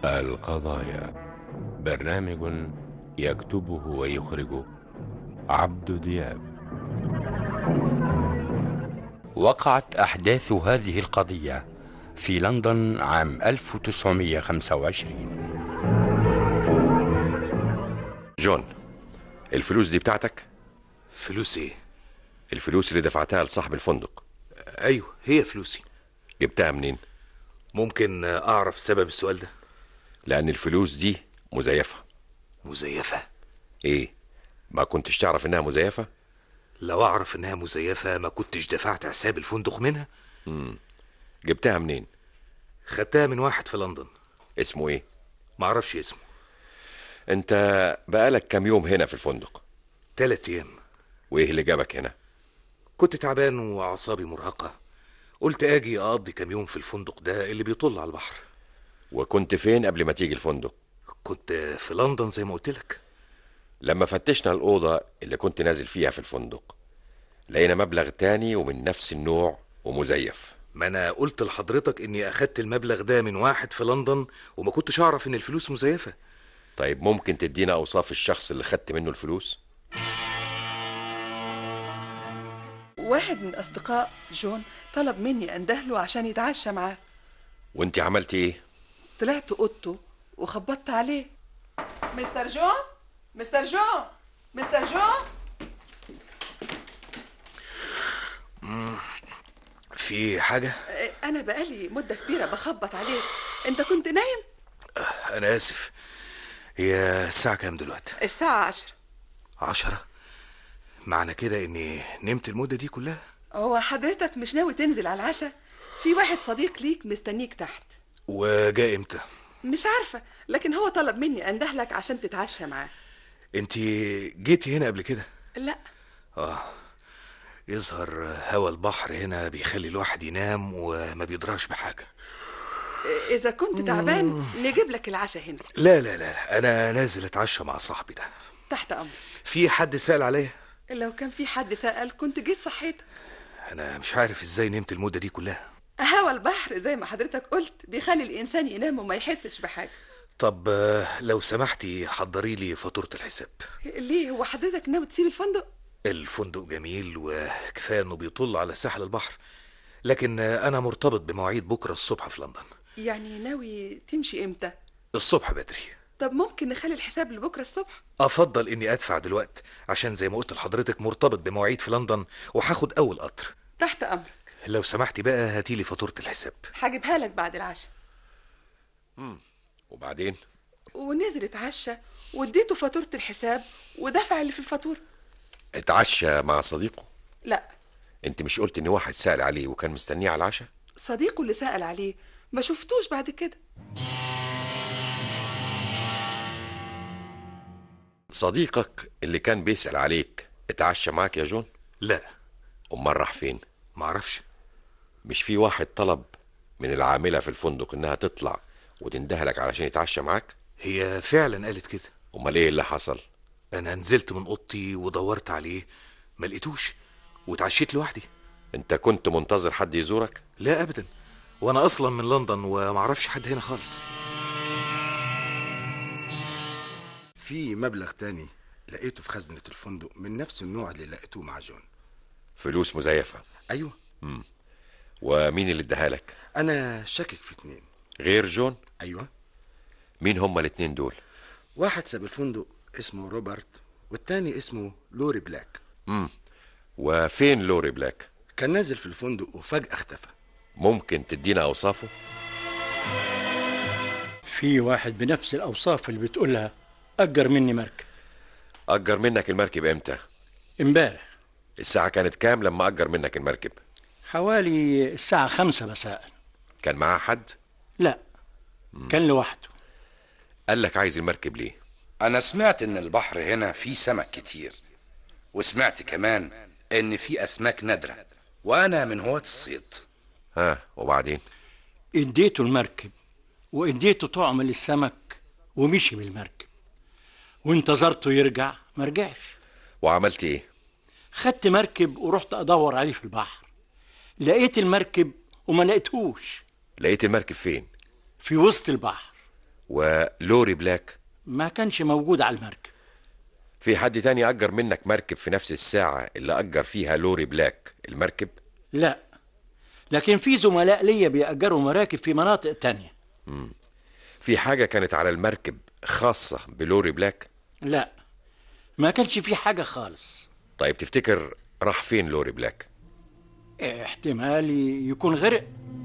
القضايا برنامج يكتبه ويخرجه عبد دياب وقعت أحداث هذه القضية في لندن عام 1925 جون الفلوس دي بتاعتك فلوس ايه الفلوس اللي دفعتها لصاحب الفندق ايوه هي فلوسي جبتها منين ممكن اعرف سبب السؤال ده لان الفلوس دي مزيفه مزيفه ايه ما كنتش تعرف انها مزيفه لو اعرف انها مزيفه ما كنتش دفعت حساب الفندق منها جبتها منين خدتها من واحد في لندن اسمه ايه معرفش اسمه انت بقالك كام يوم هنا في الفندق تلات ايام وايه اللي جابك هنا كنت تعبان واعصابي مرهقه قلت اجي اقضي كام يوم في الفندق ده اللي بيطل على البحر وكنت فين قبل ما تيجي الفندق كنت في لندن زي ما قلت لك لما فتشنا الأوضة اللي كنت نازل فيها في الفندق لقينا مبلغ تاني ومن نفس النوع ومزيف ما انا قلت لحضرتك اني اخدت المبلغ ده من واحد في لندن وما كنتش اعرف ان الفلوس مزيفه طيب ممكن تدينا أوصاف الشخص اللي خدت منه الفلوس واحد من أصدقاء جون طلب مني أندهله عشان يتعشى معاه وانت عملتي ايه طلعت أوضته وخبطت عليه مستر جون مستر جون مستر جون في حاجه آه، أنا بقالي مدة كبيرة بخبط عليه أنت كنت نايم؟ انا اسف هي الساعه كام دلوقتي الساعة عشر عشرة معنى كده اني نمت المده دي كلها هو حضرتك مش ناوي تنزل على العشاء؟ في واحد صديق ليك مستنيك تحت وجاء امتى مش عارفة لكن هو طلب مني أندهلك عشان تتعشى معاه انت جيتي هنا قبل كده لا يظهر هوا البحر هنا بيخلي الواحد ينام وما بيدراش بحاجه إذا كنت تعبان نجيب لك العشاء هنا لا لا لا انا نازل اتعشى مع صاحبي ده تحت أمر في حد سأل عليا لو كان في حد سأل كنت جيت صحيتك انا مش عارف ازاي نمت المده دي كلها هوا البحر زي ما حضرتك قلت بيخلي الإنسان ينام وما يحسش بحاجة طب آه، لو سمحتي حضري لي فاتوره الحساب ليه هو حضرتك ناوي تسيب الفندق؟ الفندق جميل وكفايه انه بيطل على ساحل البحر لكن آه، انا مرتبط بمواعيد بكره الصبح في لندن يعني ناوي تمشي إمتى؟ الصبح بدري طب ممكن نخلي الحساب لبكرة الصبح؟ افضل اني ادفع دلوقت عشان زي ما قلت لحضرتك مرتبط بمواعيد في لندن وهاخد اول قطر تحت أمرك لو سمحتي بقى هاتيلي فاتوره الحساب هجيبها لك بعد العشاء وبعدين ونزل اتعشى واديته فاتورة الحساب ودفع اللي في الفاتورة اتعشى مع صديقه لا انت مش قلت ان واحد سأل عليه وكان مستنيه على العشاء صديقه اللي سأل عليه ما شفتوش بعد كده صديقك اللي كان بيسأل عليك اتعشى معاك يا جون لا امال راح فين معرفش مش في واحد طلب من العاملة في الفندق انها تطلع وتندهلك علشان يتعشى معاك هي فعلا قالت كده امال ايه اللي حصل انا نزلت من اوضتي ودورت عليه ما لقيتوش واتعشيت لوحدي انت كنت منتظر حد يزورك لا ابدا وانا اصلا من لندن ومعرفش حد هنا خالص في مبلغ تاني لقيته في خزنة الفندق من نفس النوع اللي لقيتوه مع جون فلوس مزيفة أيوة ومين اللي اداهالك أنا شاكك في اتنين غير جون أيوة مين هما الاتنين دول واحد ساب الفندق اسمه روبرت والتاني اسمه لوري بلاك وفين لوري بلاك كان نازل في الفندق وفجأة اختفى ممكن تدينا اوصافه في واحد بنفس الأوصاف اللي بتقولها أجر مني مركب اجر منك المركب امتى امبارح الساعة كانت كام لما اجر منك المركب حوالي الساعة خمسة مساء كان معاه حد لا كان لوحده قال لك عايز المركب ليه أنا سمعت إن البحر هنا فيه سمك كتير وسمعت كمان إن فيه أسماك نادرة وأنا من هواة الصيد ها وبعدين اديته المركب واديته طعم للسمك ومشي بالمركب وانتظرته يرجع ما رجعش وعملت ايه خدت مركب ورحت ادور عليه في البحر لقيت المركب وما لقيتهوش لقيت المركب فين في وسط البحر ولوري بلاك ما كانش موجود على المركب في حد تاني أجر منك مركب في نفس الساعة اللي أجر فيها لوري بلاك المركب لا لكن في زملاء ليا بيأجروا مراكب في مناطق تانية في حاجة كانت على المركب خاصة بلوري بلاك لا ما كانش في حاجة خالص طيب تفتكر راح فين لوري بلاك احتمال يكون غرق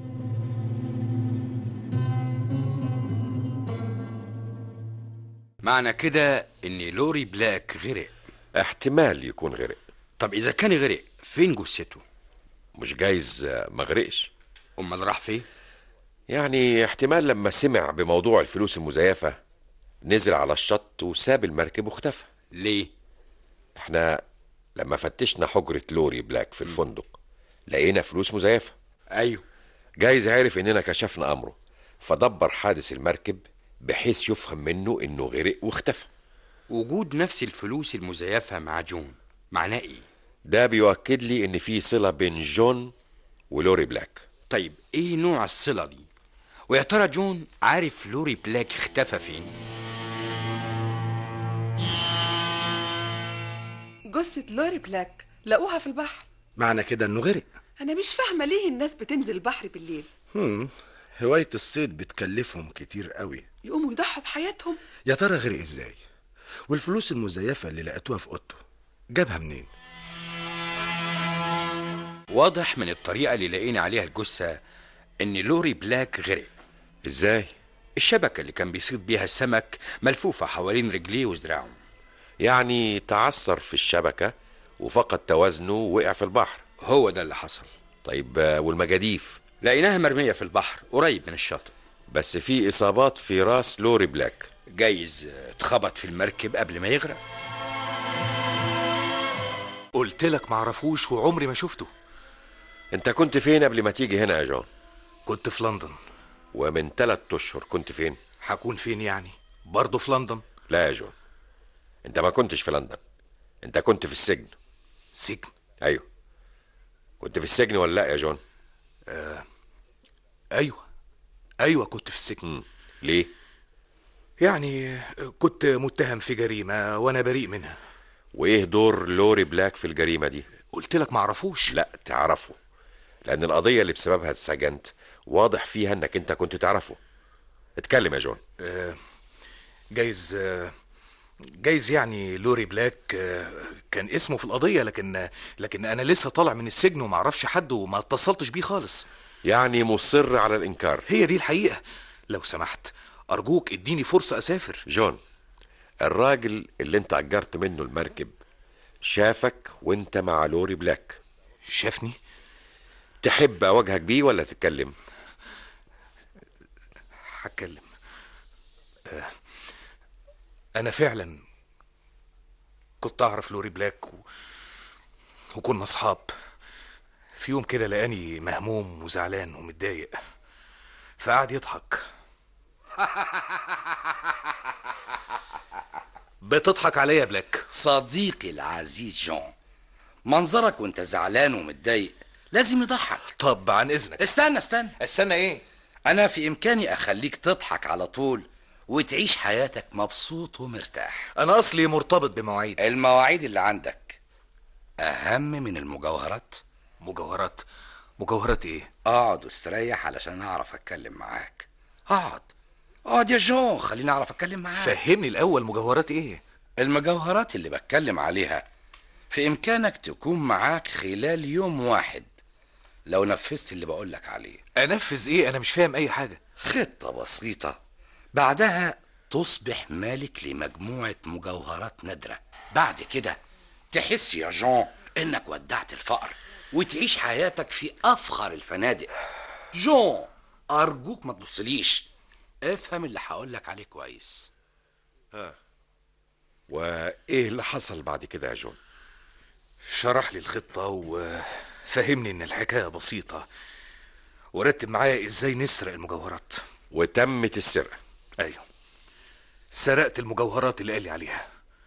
معنى كده ان لوري بلاك غرق احتمال يكون غرق طب اذا كان غرق فين جثته مش جايز آه، ما غرقش امال راح فين يعني احتمال لما سمع بموضوع الفلوس المزيفة نزل على الشط وساب المركب واختفى ليه احنا لما فتشنا حجرة لوري بلاك في الفندق لقينا فلوس مزيفة ايوه جايز عارف اننا كشفنا امره فدبر حادث المركب بحيث يفهم منه انه غرق واختفى وجود نفس الفلوس المزيفه مع جون معناه ايه ده بيؤكد لي ان في صلة بين جون ولوري بلاك طيب ايه نوع الصله دي ويا ترى جون عارف لوري بلاك اختفى فين جثة لوري بلاك لقوها في البحر معنى كده انه غرق أنا مش فاهمة ليه الناس بتنزل البحر بالليل هم. هواية الصيد بتكلفهم كتير قوي يقوموا يضحوا بحياتهم يا ترى غرق ازاي والفلوس المزيفة اللي لقيتوها في اوضته جابها منين واضح من الطريقه اللي لقينا عليها الجثه ان لوري بلاك غرق ازاي الشبكه اللي كان بيصيد بيها السمك ملفوفه حوالين رجليه وذراعه يعني تعثر في الشبكة وفقد توازنه ووقع في البحر هو ده اللي حصل طيب آه، والمجاديف لقيناها مرميه في البحر قريب من الشاطئ بس في اصابات في راس لوري بلاك جايز اتخبط في المركب قبل ما يغرق قلت لك معرفوش وعمري ما شفته انت كنت فين قبل ما تيجي هنا يا جون كنت في لندن ومن ثلاث اشهر كنت فين هكون فين يعني برضه في لندن لا يا جون انت ما كنتش في لندن انت كنت في السجن سجن ايوه كنت في السجن ولا لا يا جون ايوه ايوه كنت في السجن مم. ليه يعني كنت متهم في جريمه وانا بريء منها وايه دور لوري بلاك في الجريمه دي قلت لك معرفوش لا تعرفه لان القضيه اللي بسببها اتسجنت واضح فيها انك انت كنت تعرفه اتكلم يا جون جايز جايز يعني لوري بلاك آه، كان اسمه في القضيه لكن لكن انا لسه طالع من السجن وما اعرفش حد وما اتصلتش بيه خالص يعني مصر على الانكار هي دي الحقيقه لو سمحت ارجوك اديني فرصه اسافر جون الراجل اللي انت اجرت منه المركب شافك وانت مع لوري بلاك شافني تحب اواجهك بيه ولا تتكلم هتكلم آه، انا فعلا كنت اعرف لوري بلاك و... وكنا اصحاب في يوم كده لقاني مهموم وزعلان ومتضايق فقعد يضحك بتضحك عليا يا بلاك صديقي العزيز جون منظرك وانت زعلان ومتضايق لازم يضحك طب عن اذنك استنى استنى استنى ايه انا في امكاني اخليك تضحك على طول وتعيش حياتك مبسوط ومرتاح انا اصلي مرتبط بمواعيد المواعيد اللي عندك اهم من المجوهرات مجوهرات مجوهرات ايه اقعد واستريح علشان اعرف اتكلم معاك اقعد اقعد يا جون خليني اعرف اتكلم معاك فهمني الاول مجوهرات ايه المجوهرات اللي بتكلم عليها في امكانك تكون معاك خلال يوم واحد لو نفذت اللي بقولك عليه انفذ ايه انا مش فاهم اي حاجه خطة بسيطة بعدها تصبح مالك لمجموعة مجوهرات نادرة بعد كده تحس يا جون انك ودعت الفقر وتعيش حياتك في افخر الفنادق جون ارجوك ما تبصليش افهم اللي هقولك عليه كويس وايه اللي حصل بعد كده يا جون شرح لي الخطة وفهمني إن الحكاية بسيطة ورتب معايا إزاي نسرق المجوهرات وتمت السرقه أيوه سرقت المجوهرات اللي قال لي عليها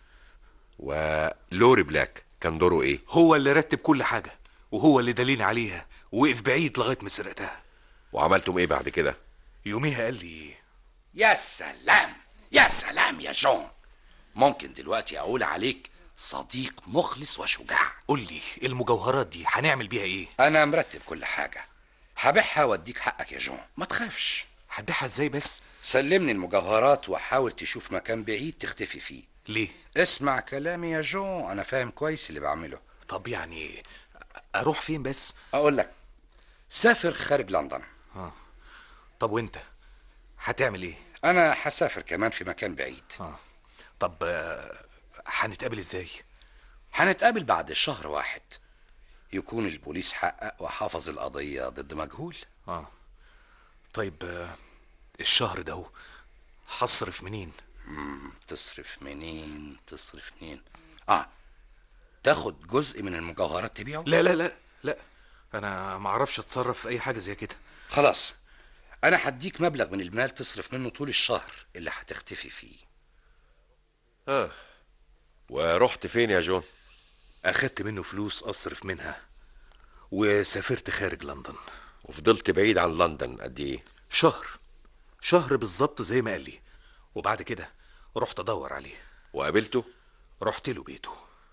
ولوري بلاك كان دوره ايه هو اللي رتب كل حاجة وهو اللي دليني عليها وقف بعيد لغاية ما سرقتها وعملتم ايه بعد كده يوميها قال لي يا سلام يا سلام يا جون ممكن دلوقتي اقول عليك صديق مخلص وشجاع قول لي المجوهرات دي هنعمل بيها ايه انا مرتب كل حاجه هبيعها واديك حقك يا جون ما تخافش هتبيعها ازاي بس سلمني المجوهرات وحاول تشوف مكان بعيد تختفي فيه ليه اسمع كلامي يا جون انا فاهم كويس اللي بعمله طب يعني اروح فين بس اقول لك سافر خارج لندن طب وانت هتعمل ايه انا هسافر كمان في مكان بعيد اه طب آه، هنتقابل ازاي هنتقابل بعد شهر واحد يكون البوليس حقق وحافظ القضية ضد مجهول اه طيب آه، الشهر ده هو هصرف منين تصرف منين تصرف منين اه تاخد جزء من المجوهرات تبيعه لا لا لا لا انا ما اعرفش اتصرف في اي حاجه زي كده خلاص انا هديك مبلغ من المال تصرف منه طول الشهر اللي هتختفي فيه اه ورحت فين يا جون اخدت منه فلوس اصرف منها وسافرت خارج لندن وفضلت بعيد عن لندن قد ايه شهر شهر بالظبط زي ما قال لي وبعد كده رحت ادور عليه وقابلته رحت له بيته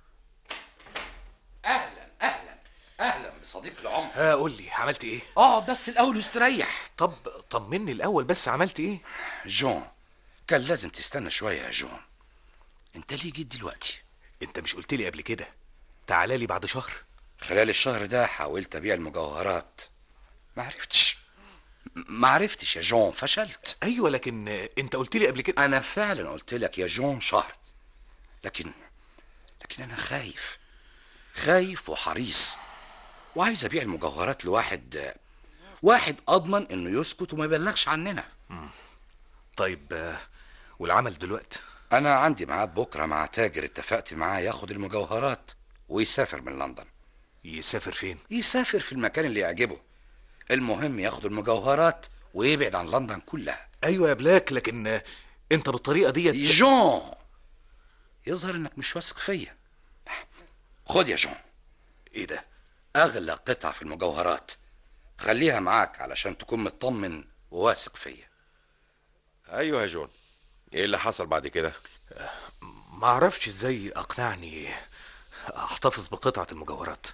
اهلا اهلا اهلا بصديق العمر ها قول لي عملت ايه اقعد بس الاول واستريح طب طمني الاول بس عملت ايه جون كان لازم تستنى شوية يا جون انت ليه جيت دلوقتي انت مش قلت لي قبل كده تعالى لي بعد شهر خلال الشهر ده حاولت ابيع المجوهرات ما عرفتش ما عرفتش يا جون فشلت ايوه لكن آه، انت قلت لي قبل كده انا فعلا قلت لك يا جون شهر لكن لكن انا خايف خايف وحريص وعايز ابيع المجوهرات لواحد واحد اضمن انه يسكت وما يبلغش عننا طيب آه، والعمل دلوقتي انا عندي ميعاد بكره مع تاجر اتفقت معاه ياخد المجوهرات ويسافر من لندن يسافر فين يسافر في المكان اللي يعجبه المهم ياخد المجوهرات ويبعد عن لندن كلها ايوه يا بلاك لكن آه، انت بالطريقه ديت جون يظهر انك مش واثق فيا خد يا جون ايه ده اغلى قطعه في المجوهرات خليها معاك علشان تكون مطمن وواثق فيا ايوه يا جون ايه اللي حصل بعد كده ما اعرفش ازاي اقنعني احتفظ بقطعه المجوهرات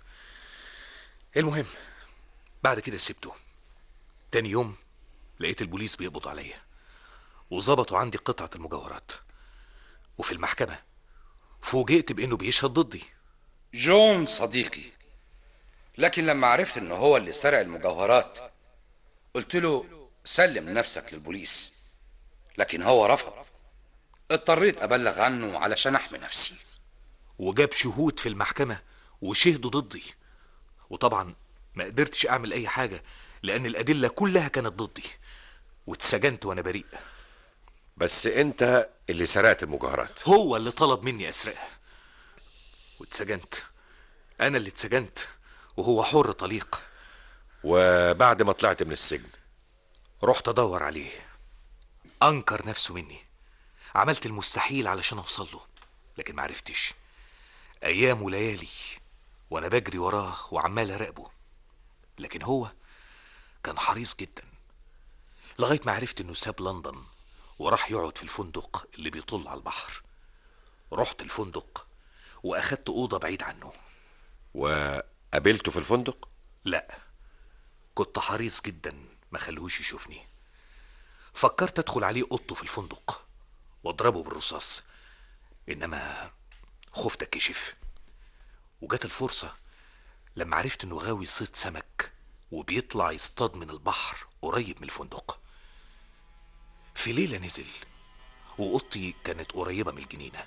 المهم بعد كده سبته تاني يوم لقيت البوليس بيقبض عليا وظبطوا عندي قطعه المجوهرات وفي المحكمه فوجئت بانه بيشهد ضدي جون صديقي لكن لما عرفت ان هو اللي سرق المجوهرات قلت له سلم نفسك للبوليس لكن هو رفض اضطريت ابلغ عنه علشان احمي نفسي وجاب شهود في المحكمة وشهدوا ضدي وطبعا ما قدرتش أعمل أي حاجة لأن الأدلة كلها كانت ضدي واتسجنت وأنا بريء بس انت اللي سرقت المجوهرات هو اللي طلب مني أسرقها واتسجنت أنا اللي اتسجنت وهو حر طليق وبعد ما طلعت من السجن رحت أدور عليه أنكر نفسه مني عملت المستحيل علشان أوصل له لكن معرفتش أيام وليالي وأنا بجري وراه وعمال أراقبه لكن هو كان حريص جدا لغاية ما عرفت إنه ساب لندن وراح يقعد في الفندق اللي بيطل على البحر رحت الفندق وأخدت أوضة بعيد عنه وقابلته في الفندق لا كنت حريص جدا ما خلوش يشوفني فكرت ادخل عليه اوضته في الفندق واضربه بالرصاص انما خفت اتكشف وجت الفرصه لما عرفت انه غاوي صيد سمك وبيطلع يصطاد من البحر قريب من الفندق في ليله نزل واوضتي كانت قريبه من الجنينه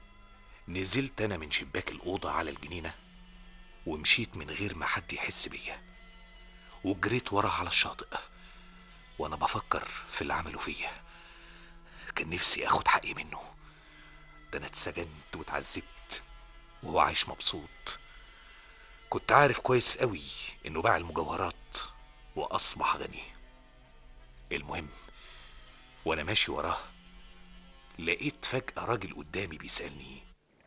نزلت انا من شباك الاوضه على الجنينه ومشيت من غير ما حد يحس بيا وجريت وراه على الشاطئ وانا بفكر في اللي عمله فيا كان نفسي اخد حقي منه ده انا اتسجنت واتعذبت وهو عايش مبسوط كنت عارف كويس قوي انه باع المجوهرات واصبح غني المهم وانا ماشي وراه لقيت فجأة راجل قدامي بيسألني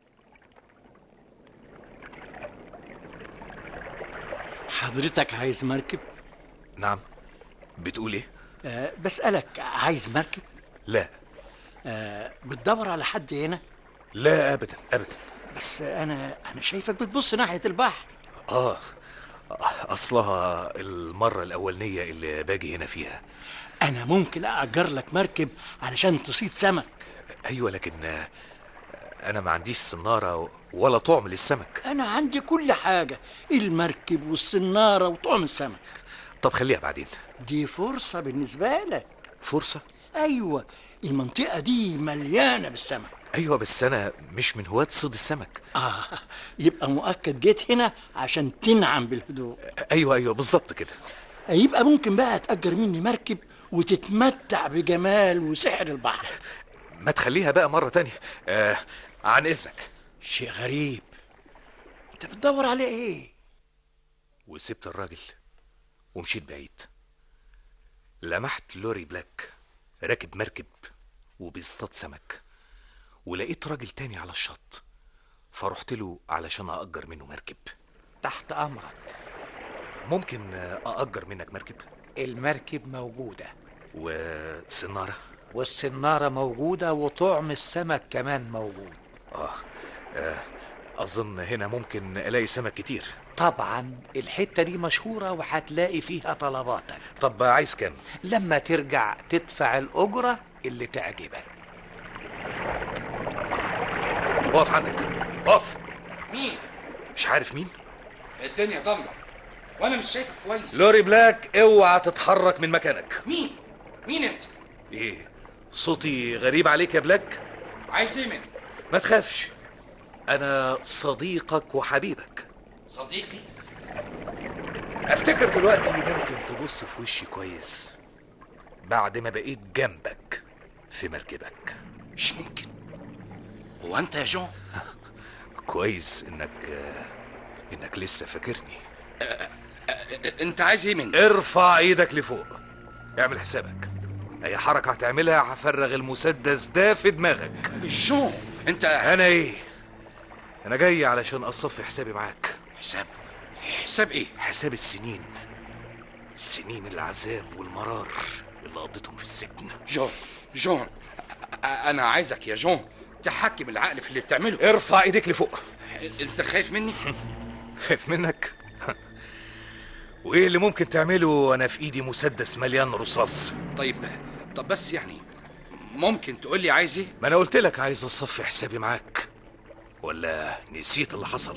حضرتك عايز مركب نعم بتقول ايه أه بسألك عايز مركب لا آه بتدور على حد هنا لا ابدا ابدا بس انا انا شايفك بتبص ناحيه البحر اه اصلها المره الاولانيه اللي باجي هنا فيها انا ممكن اجر لك مركب علشان تصيد سمك ايوه لكن آه، انا ما عنديش صناره ولا طعم للسمك انا عندي كل حاجه المركب والسناره وطعم السمك طب خليها بعدين دي فرصه بالنسبه لك فرصه ايوه المنطقه دي مليانه بالسمك ايوه بس انا مش من هواة صيد السمك اه يبقى مؤكد جيت هنا عشان تنعم بالهدوء ايوه ايوه بالظبط كده يبقى ممكن بقى تأجر مني مركب وتتمتع بجمال وسحر البحر ما تخليها بقى مره تانية آه عن اذنك شيء غريب انت بتدور على ايه وسبت الراجل ومشيت بعيد لمحت لوري بلاك راكب مركب وبيصطاد سمك ولقيت راجل تاني على الشط فرحت له علشان أأجر منه مركب تحت أمرك ممكن آه، أأجر منك مركب المركب موجودة وسنارة والسنارة موجودة وطعم السمك كمان موجود آه. آه أظن هنا ممكن ألاقي سمك كتير طبعا الحتة دي مشهورة وهتلاقي فيها طلباتك طب عايز كام؟ لما ترجع تدفع الأجرة اللي تعجبك اقف عنك اقف مين مش عارف مين؟ الدنيا ضلمه وانا مش شايفك كويس لوري بلاك اوعى تتحرك من مكانك مين مين انت ايه صوتي غريب عليك يا بلاك عايز ايه مني ما تخافش انا صديقك وحبيبك صديقي افتكر دلوقتي ممكن تبص في وشي كويس بعد ما بقيت جنبك في مركبك مش ممكن هو انت يا جون كويس انك انك لسه فاكرني انت عايز ايه مني ارفع ايدك لفوق اعمل حسابك اي حركه هتعملها هفرغ المسدس ده في دماغك جون انت انا ايه انا جاي علشان اصفي حسابي معاك حساب حساب ايه حساب السنين سنين العذاب والمرار اللي قضيتهم في السجن جون جون أ- انا عايزك يا جون تحكم العقل في اللي بتعمله ارفع ايديك لفوق انت خايف مني خايف منك وايه اللي ممكن تعمله وانا في ايدي مسدس مليان رصاص طيب طب بس يعني ممكن تقول لي عايز ايه ما انا قلت لك عايز اصفي حسابي معاك ولا نسيت اللي حصل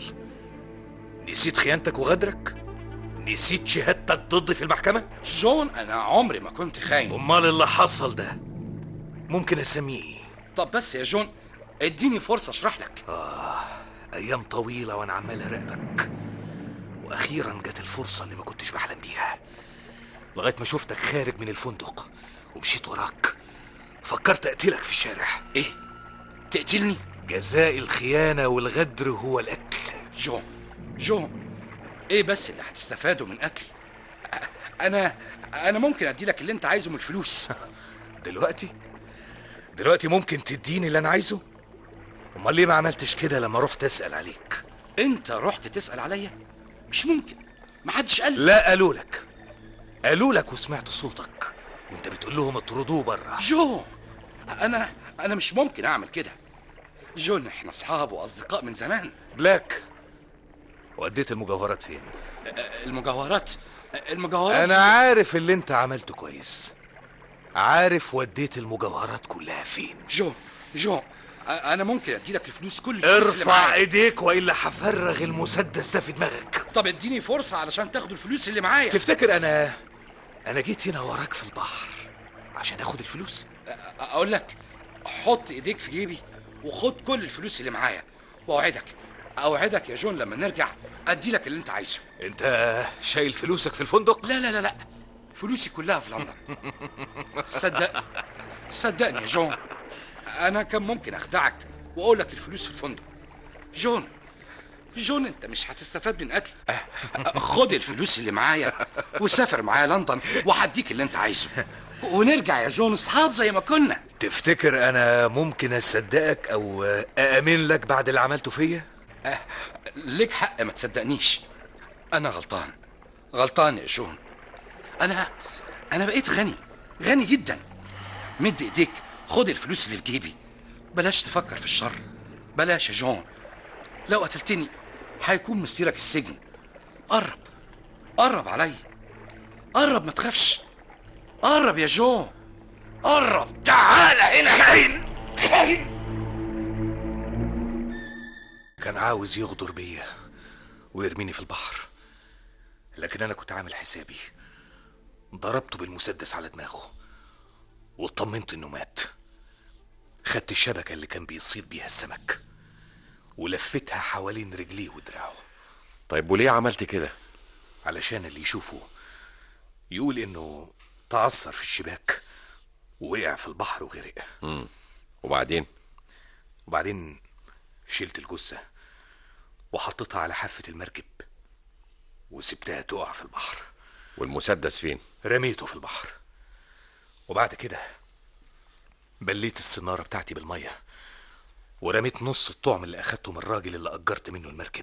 نسيت خيانتك وغدرك نسيت شهادتك ضدي في المحكمة جون انا عمري ما كنت خاين امال اللي حصل ده ممكن اسميه إيه؟ طب بس يا جون اديني فرصه اشرح لك ايام طويلة وانا عمال اراقبك واخيرا جت الفرصة اللي ما كنتش بحلم بيها لغاية ما شفتك خارج من الفندق ومشيت وراك فكرت اقتلك في الشارع ايه تقتلني جزاء الخيانة والغدر هو القتل جون جون ايه بس اللي هتستفاده من قتلي أ- انا انا ممكن ادي لك اللي انت عايزه من الفلوس دلوقتي دلوقتي ممكن تديني اللي انا عايزه امال ليه ما عملتش كده لما رحت اسال عليك انت رحت تسال عليا مش ممكن محدش قال لي. لا قالوا لك قالوا لك وسمعت صوتك وانت بتقول لهم اطردوه بره جون انا انا مش ممكن اعمل كده جون احنا اصحاب واصدقاء من زمان بلاك وديت المجوهرات فين المجوهرات المجوهرات انا عارف اللي انت عملته كويس عارف وديت المجوهرات كلها فين جون جون أ- انا ممكن ادي لك الفلوس كل الفلوس اللي ارفع معايا ايديك والا هفرغ المسدس ده في دماغك طب اديني فرصه علشان تاخدوا الفلوس اللي معايا تفتكر انا انا جيت هنا وراك في البحر عشان اخد الفلوس أ- اقول لك حط ايديك في جيبي وخد كل الفلوس اللي معايا واوعدك اوعدك يا جون لما نرجع ادي لك اللي انت عايزه انت شايل فلوسك في الفندق لا لا لا لا فلوسي كلها في لندن صدقني صدقني يا جون انا كان ممكن اخدعك واقول لك الفلوس في الفندق جون جون انت مش هتستفاد من قتلي أه، أه، خد الفلوس اللي معايا وسافر معايا لندن وهديك اللي انت عايزه ونرجع يا جون اصحاب زي ما كنا تفتكر انا ممكن اصدقك او اامن لك بعد اللي عملته فيا أه، ليك حق ما تصدقنيش انا غلطان غلطان يا جون انا انا بقيت غني غني جدا مد ايديك خد الفلوس اللي في جيبي بلاش تفكر في الشر بلاش يا جون لو قتلتني هيكون مصيرك السجن قرب قرب عليا قرب ما تخافش قرب يا جون قرب تعال هنا خاين خاين كان عاوز يغدر بيا ويرميني في البحر لكن انا كنت عامل حسابي ضربته بالمسدس على دماغه واطمنت انه مات خدت الشبكة اللي كان بيصيد بيها السمك ولفتها حوالين رجليه ودراعه طيب وليه عملت كده علشان اللي يشوفه يقول انه تعثر في الشباك ووقع في البحر وغرق مم. وبعدين وبعدين شلت الجثة وحطيتها على حافة المركب وسبتها تقع في البحر والمسدس فين رميته في البحر وبعد كده بليت السنارة بتاعتي بالمية ورميت نص الطعم اللي أخدته من الراجل اللي أجرت منه المركب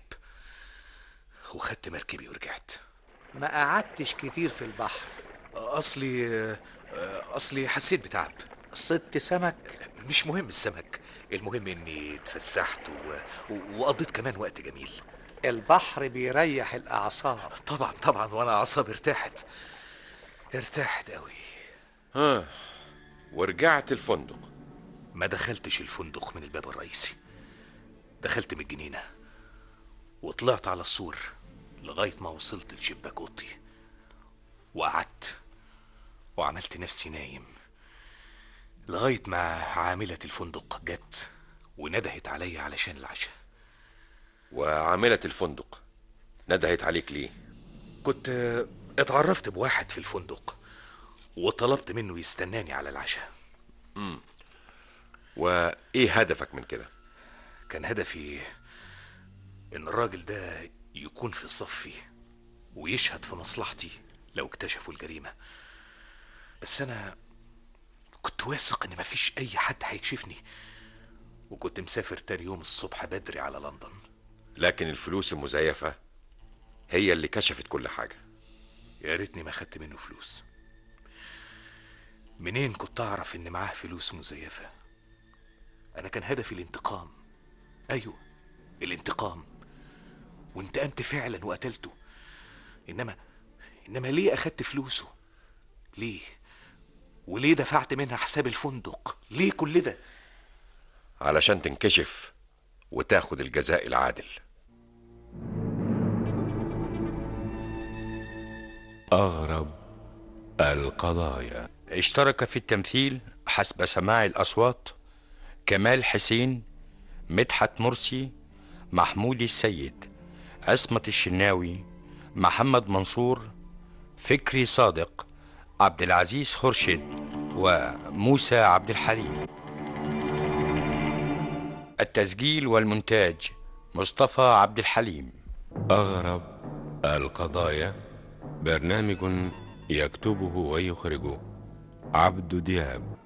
وخدت مركبي ورجعت ما قعدتش كتير في البحر أصلي أصلي حسيت بتعب صدت سمك مش مهم السمك المهم إني اتفسحت و... و... وقضيت كمان وقت جميل البحر بيريح الأعصاب طبعا طبعا وأنا أعصابي ارتاحت ارتاحت قوي ها ورجعت الفندق ما دخلتش الفندق من الباب الرئيسي دخلت من الجنينة وطلعت على السور لغاية ما وصلت لشباك أوضتي وقعدت وعملت نفسي نايم لغاية ما عاملة الفندق جت وندهت عليا علشان العشاء وعاملة الفندق ندهت عليك ليه كنت اتعرفت بواحد في الفندق وطلبت منه يستناني على العشاء مم. وايه هدفك من كده كان هدفي ان الراجل ده يكون في صفي ويشهد في مصلحتي لو اكتشفوا الجريمة بس انا كنت واثق ان مفيش اي حد هيكشفني وكنت مسافر تاني يوم الصبح بدري على لندن لكن الفلوس المزيفة هي اللي كشفت كل حاجة يا ريتني ما خدت منه فلوس منين كنت اعرف ان معاه فلوس مزيفة انا كان هدفي الانتقام ايوه الانتقام وانتقمت فعلا وقتلته انما انما ليه اخدت فلوسه ليه وليه دفعت منها حساب الفندق ليه كل ده علشان تنكشف وتاخد الجزاء العادل أغرب القضايا اشترك في التمثيل حسب سماع الأصوات كمال حسين مدحت مرسي محمود السيد عصمة الشناوي محمد منصور فكري صادق عبد العزيز خرشد وموسى عبد الحليم التسجيل والمونتاج مصطفى عبد الحليم أغرب القضايا برنامج يكتبه ويخرجه عبد دياب